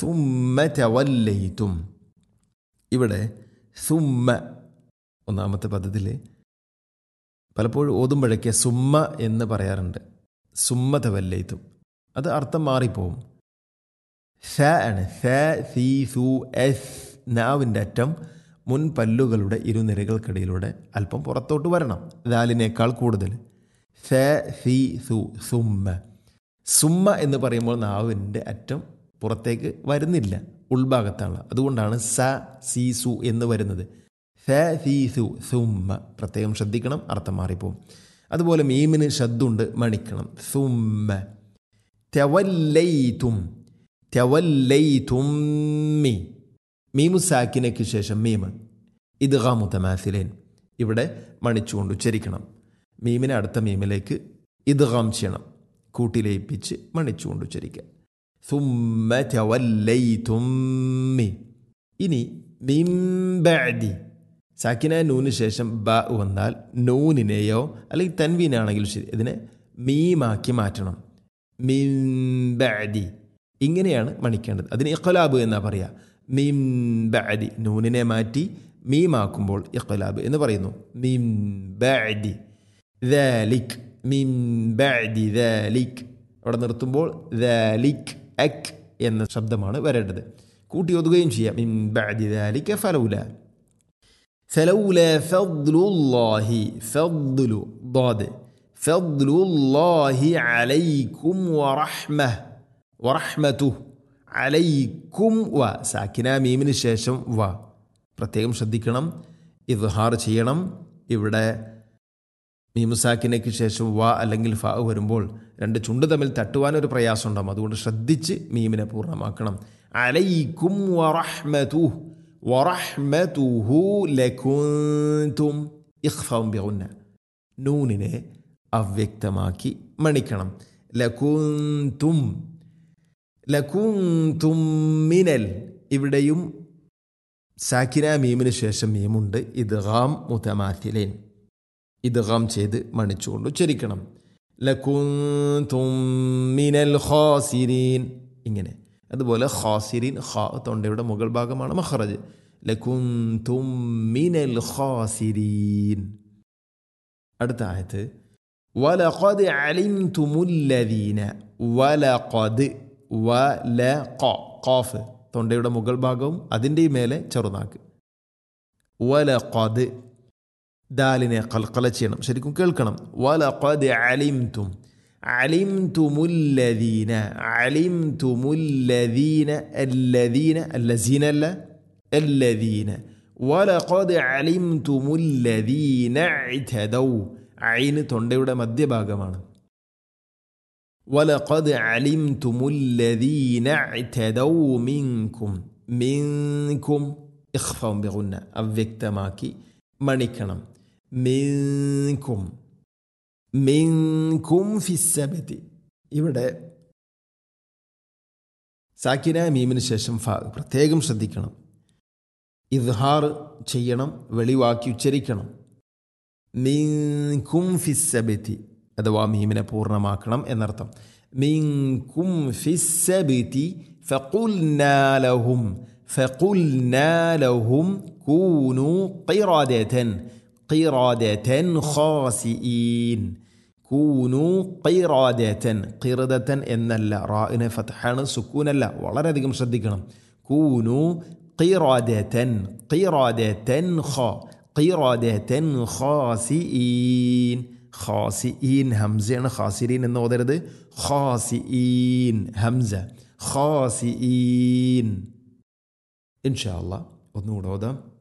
സുമ്മ തവല്ലയിത്തും ഇവിടെ സുമ്മ ഒന്നാമത്തെ പദത്തിൽ പലപ്പോഴും ഓതുമ്പോഴൊക്കെ സുമ്മ എന്ന് പറയാറുണ്ട് സുമ്മ തവല്ലയിത്തും അത് അർത്ഥം മാറിപ്പോവും സ ആണ് സ സി സു എസ് നാവിൻ്റെ അറ്റം മുൻ പല്ലുകളുടെ ഇരുനിരകൾക്കിടയിലൂടെ അല്പം പുറത്തോട്ട് വരണം ദാലിനേക്കാൾ കൂടുതൽ സ സി സു സുമ്മ സുമ്മ എന്ന് പറയുമ്പോൾ നാവിൻ്റെ അറ്റം പുറത്തേക്ക് വരുന്നില്ല ഉൾഭാഗത്താണ് അതുകൊണ്ടാണ് സ സി സു എന്ന് വരുന്നത് സ സി സു സുമ്മ പ്രത്യേകം ശ്രദ്ധിക്കണം അർത്ഥം മാറിപ്പോവും അതുപോലെ മീമിന് ശബ്ദമുണ്ട് മണിക്കണം സുമ്മ തെവല്ലൈതും തെവല്ലൈതും മീ മീമു സാക്കിനയ്ക്ക് ശേഷം മീമ് ഇത് മുത്തമാസിലേൻ ഇവിടെ മണിച്ചുകൊണ്ട് ഉച്ചരിക്കണം മീമിനെ അടുത്ത മീമിലേക്ക് ഇദ്ഗാം ചെയ്യണം കൂട്ടിലയിപ്പിച്ച് മണിച്ചുകൊണ്ട് ഉച്ചരിക്കുക സുമ്മ തെവല്ലൈതും മീ ഇനി മിംബഅദി സാക്കിന നൂന് ശേഷം ബ വന്നാൽ നൂനിനെയോ അല്ലെങ്കിൽ തൻവീനാണെങ്കിലും ശരി ഇതിനെ മീമാക്കി മാറ്റണം മിംബഅദി ഇങ്ങനെയാണ് മണിക്കേണ്ടത് അതിന് ഇഖലാബ് എന്നാ പറയുക മിംബഅദി നൂനിനെ മാറ്റി മീമാക്കുമ്പോൾ ഇഖലാബ് എന്ന് പറയുന്നു മിംബഅദി ദാലിക് മിംബഅദി ദാലിക് അവിടെ നിർത്തുമ്പോൾ ദാലിക് അക് എന്ന ശബ്ദമാണ് വരേണ്ടത് കൂട്ടി ഒതുകയും ചെയ്യാം മിംബഅദി ദാലിക ഫലൗല فلولا فضل الله فضل ضاد فضل الله عليكم ورحمة ورحمته عليكم و സാക്കിന മീമിന് ശേഷം വ പ്രത്യേകം ശ്രദ്ധിക്കണം ഇദ്ഹാർ ചെയ്യണം ഇവിടെ മീമുസാക്കിനയ്ക്ക് ശേഷം വ അല്ലെങ്കിൽ ഫ വരുമ്പോൾ രണ്ട് ചുണ്ട് തമ്മിൽ തട്ടുവാനൊരു പ്രയാസം ഉണ്ടാകും അതുകൊണ്ട് ശ്രദ്ധിച്ച് മീമിനെ പൂർണ്ണമാക്കണം അലൈക്കും വറഹ്മതു വറഹ്മതുഹു ലകുന്തും ഇഖ്ഫാവും ബിഗുന്ന നൂനിനെ അവ്യക്തമാക്കി മണിക്കണം ലകുന്തും ലകുന്തും മിനൽ ഇവിടെയും സാക്കിന മീമിന് ശേഷം മീമുണ്ട് ഇദ്ഗാം മുതമാത്തിലേൻ ഇദ്ഗാം ചെയ്ത് മണിച്ചുകൊണ്ട് ഉച്ചരിക്കണം ലകുന്തും മിനൽ ഖാസിരീൻ ഇങ്ങനെ അതുപോലെ ഖാസിരീൻ ഖാ തൊണ്ടയുടെ മുകൾ ഭാഗമാണ് മഖറജ് ലകുന്തും മിനൽ ഖാസിരീൻ അടുത്ത ആയത്ത് വലഖദ് അലിംതുമുല്ലദീന വലഖദ് വലഖ ഖാഫ് തൊണ്ടയുടെ മുകൾ ഭാഗവും അതിൻ്റെ മേലെ ചെറുനാക്ക് വലഖദ് ദാലിനെ കൽക്കല ചെയ്യണം ശരിക്കും കേൾക്കണം വലഖദ് അലിംതും അലിംതുമുല്ലദീന അലിംതുമുല്ലദീന അല്ലദീന അല്ലസീന അല്ല അല്ലദീന വലഖദ് അലിംതുമുല്ലദീന ഇതദൗ ഐന് തൊണ്ടയുടെ മധ്യഭാഗമാണ് വലഖദ് അലിംതുമുല്ലദീന ഇതദൗ മിൻകും മിൻകും ഇഖ്ഫം ബിഗുന്ന അവ്യക്തമാക്കി മണിക്കണം മിൻകും മിൻകും ഫിസ്സബത്തി ഇവിടെ സാക്കിന മീമിന് ശേഷം ഫ പ്രത്യേകം ശ്രദ്ധിക്കണം ഇദ്ഹാർ ചെയ്യണം വെളിവാക്കി ഉച്ചരിക്കണം മിൻകും ഫിസ്സബത്തി അഥവാ മീമിനെ പൂർണ്ണമാക്കണം എന്നർത്ഥം മിൻകും ഫിസ്സബത്തി ഫഖുൽനാലഹും ഫഖുൽനാലഹും കൂനു ഖിറാദതൻ ഖിറാദതൻ ഖാസിഈൻ കൂനു ഖിറാദതൻ ഖിറദതൻ എന്നല്ല റാഇനെ ഫത്ഹാണ് സുക്കൂനല്ല വളരെയധികം ശ്രദ്ധിക്കണം കൂനു ഖിറാദതൻ ഖിറാദതൻ ഖ ഖിറാദതൻ ഖാസിഈൻ ഖാസിഈൻ ഹംസയാണ് ഖാസിരീൻ എന്ന് ഓതരുത് ഖാസിഈൻ ഹംസ ഖാസിഈൻ ഇൻഷാ അല്ലാ ഒന്നുകൂടെ ഓതാം